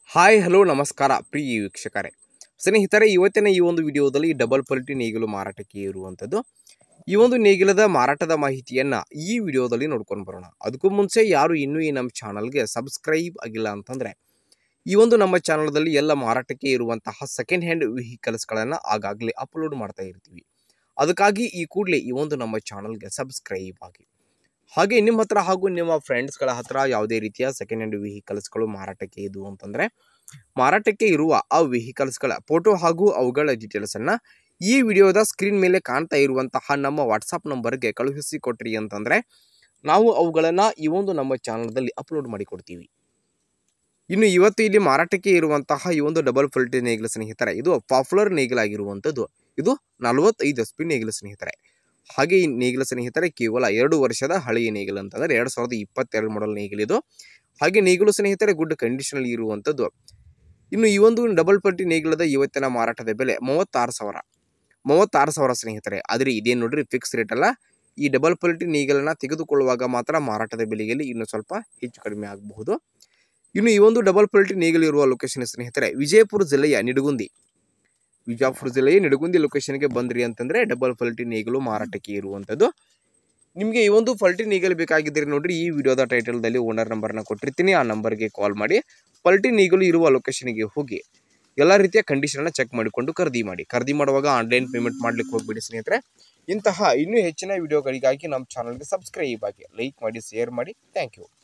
hi hello ನಮಸ್ಕಾರ ಪ್ರಿಯ ವೀಕ್ಷಕರೇ ಸ್ನೇಹಿತರೆ ಇವತ್ತಿನ ಈ ಒಂದು ವಿಡಿಯೋದಲ್ಲಿ ಡಬಲ್ ಪಲ್ಟಿ ನೇಗಿಲು ಮಾರಾಟಕ್ಕೆ ಇರುವಂಥದ್ದು ಈ ಒಂದು ನೇಗಿಲದ ಮಾರಾಟದ ಮಾಹಿತಿಯನ್ನು ಈ ವಿಡಿಯೋದಲ್ಲಿ ನೋಡ್ಕೊಂಡು ಬರೋಣ ಅದಕ್ಕೂ ಮುಂಚೆ ಯಾರು ಇನ್ನೂ ಈ ನಮ್ಮ ಚಾನಲ್ಗೆ ಸಬ್ಸ್ಕ್ರೈಬ್ ಆಗಿಲ್ಲ ಅಂತಂದರೆ ಈ ಒಂದು ನಮ್ಮ ಚಾನಲ್ದಲ್ಲಿ ಎಲ್ಲ ಮಾರಾಟಕ್ಕೆ ಇರುವಂತಹ ಸೆಕೆಂಡ್ ಹ್ಯಾಂಡ್ ವೆಹಿಕಲ್ಸ್ಗಳನ್ನು ಆಗಾಗಲೇ ಅಪ್ಲೋಡ್ ಮಾಡ್ತಾ ಇರ್ತೀವಿ ಅದಕ್ಕಾಗಿ ಈ ಕೂಡಲೇ ಈ ಒಂದು ನಮ್ಮ ಚಾನಲ್ಗೆ ಸಬ್ಸ್ಕ್ರೈಬ್ ಆಗಿ ಹಾಗೆ ನಿಮ್ಮ ಹತ್ರ ಹಾಗೂ ನಿಮ್ಮ ಫ್ರೆಂಡ್ಸ್ಗಳ ಹತ್ರ ಯಾವುದೇ ರೀತಿಯ ಸೆಕೆಂಡ್ ಹ್ಯಾಂಡ್ ವೆಹಿಕಲ್ಸ್ಗಳು ಮಾರಾಟಕ್ಕೆ ಇದು ಅಂತಂದರೆ ಮಾರಾಟಕ್ಕೆ ಇರುವ ಆ ವೆಹಿಕಲ್ಸ್ಗಳ ಫೋಟೋ ಹಾಗೂ ಅವುಗಳ ಡೀಟೇಲ್ಸನ್ನು ಈ ವಿಡಿಯೋದ ಸ್ಕ್ರೀನ್ ಮೇಲೆ ಕಾಣ್ತಾ ಇರುವಂತಹ ನಮ್ಮ ವಾಟ್ಸಪ್ ನಂಬರ್ಗೆ ಕಳುಹಿಸಿ ಕೊಟ್ರಿ ಅಂತಂದರೆ ನಾವು ಅವುಗಳನ್ನು ಈ ಒಂದು ನಮ್ಮ ಚಾನಲ್ದಲ್ಲಿ ಅಪ್ಲೋಡ್ ಮಾಡಿಕೊಡ್ತೀವಿ ಇನ್ನು ಇವತ್ತು ಇಲ್ಲಿ ಮಾರಾಟಕ್ಕೆ ಇರುವಂತಹ ಈ ಒಂದು ಡಬಲ್ ಫಲ್ಟಿ ನೇಗಿಲ ಸ್ನೇಹಿತರೆ ಇದು ಪಾಪ್ಯುಲರ್ ನೇಗಿಲಾಗಿರುವಂಥದ್ದು ಇದು ನಲವತ್ತೈದು ಎಸ್ ಪಿ ನೇಗಿಲ ಸ್ನೇಹಿತರೆ ಹಾಗೆ ಈ ನೇಗಿಲ ಸ್ನೇಹಿತರೆ ಕೇವಲ ಎರಡು ವರ್ಷದ ಹಳೆಯ ನೇಗಿಲು ಅಂತಂದರೆ ಎರಡು ಸಾವಿರದ ಇಪ್ಪತ್ತೆರಡು ಮಾಡಲ್ ನೇಗಿಲಿದು ಹಾಗೆ ನೇಗಿಲು ಸ್ನೇಹಿತರೆ ಗುಡ್ ಕಂಡೀಷನಲ್ಲಿ ಇರುವಂಥದ್ದು ಇನ್ನು ಈ ಒಂದು ಡಬಲ್ ಪಟ್ಟಿ ನೇಗಿಲದ ಇವತ್ತಿನ ಮಾರಾಟದ ಬೆಲೆ ಮೂವತ್ತಾರು ಸಾವಿರ ಮೂವತ್ತಾರು ಸಾವಿರ ಸ್ನೇಹಿತರೆ ಆದರೆ ಇದೇನು ನೋಡ್ರಿ ಫಿಕ್ಸ್ ರೇಟ್ ಅಲ್ಲ ಈ ಡಬಲ್ ಪಲ್ಟಿ ನೇಗಿಲನ್ನು ತೆಗೆದುಕೊಳ್ಳುವಾಗ ಮಾತ್ರ ಮಾರಾಟದ ಬೆಲೆಯಲ್ಲಿ ಇನ್ನು ಸ್ವಲ್ಪ ಹೆಚ್ಚು ಕಡಿಮೆ ಆಗಬಹುದು ಇನ್ನು ಈ ಒಂದು ಡಬಲ್ ಪಲ್ಟಿ ನೇಗಿಲು ಇರುವ ಲೊಕೇಶನ್ ಸ್ನೇಹಿತರೆ ವಿಜಯಪುರ ಜಿಲ್ಲೆಯ ನಿಡಗುಂದಿ ವಿಜಯಪುರ ಜಿಲ್ಲೆಯ ನಿಡಗುಂದಿ ಲೊಕೇಶನ್ಗೆ ಬಂದ್ರಿ ಅಂತಂದರೆ ಡಬಲ್ ಪಲ್ಟಿ ನೇಗಿಲು ಮಾರಾಟಕ್ಕೆ ಇರುವಂಥದ್ದು ನಿಮಗೆ ಈ ಒಂದು ಪಲ್ಟಿ ನೇಗಿಲು ಬೇಕಾಗಿದ್ದರೆ ನೋಡ್ರಿ ಈ ವಿಡಿಯೋದ ಟೈಟಲ್ದಲ್ಲಿ ಓನರ್ ನಂಬರ್ನ ಕೊಟ್ಟಿರ್ತೀನಿ ಆ ನಂಬರ್ಗೆ ಕಾಲ್ ಮಾಡಿ ಪಲ್ಟಿ ನೇಗಿಲು ಇರುವ ಲೊಕೇಶನ್ಗೆ ಹೋಗಿ ಎಲ್ಲ ರೀತಿಯ ಕಂಡೀಷನ್ನ ಚೆಕ್ ಮಾಡಿಕೊಂಡು ಖರೀದಿ ಮಾಡಿ ಖರೀದಿ ಮಾಡುವಾಗ ಆನ್ಲೈನ್ ಪೇಮೆಂಟ್ ಮಾಡ್ಲಿಕ್ಕೆ ಹೋಗ್ಬಿಡಿ ಸ್ನೇಹಿತರೆ ಇಂತಹ ಇನ್ನೂ ಹೆಚ್ಚಿನ ವಿಡಿಯೋಗಳಿಗಾಗಿ ನಮ್ಮ ಚಾನಲ್ಗೆ ಸಬ್ಸ್ಕ್ರೈಬ್ ಆಗಿ ಲೈಕ್ ಮಾಡಿ ಶೇರ್ ಮಾಡಿ ಥ್ಯಾಂಕ್ ಯು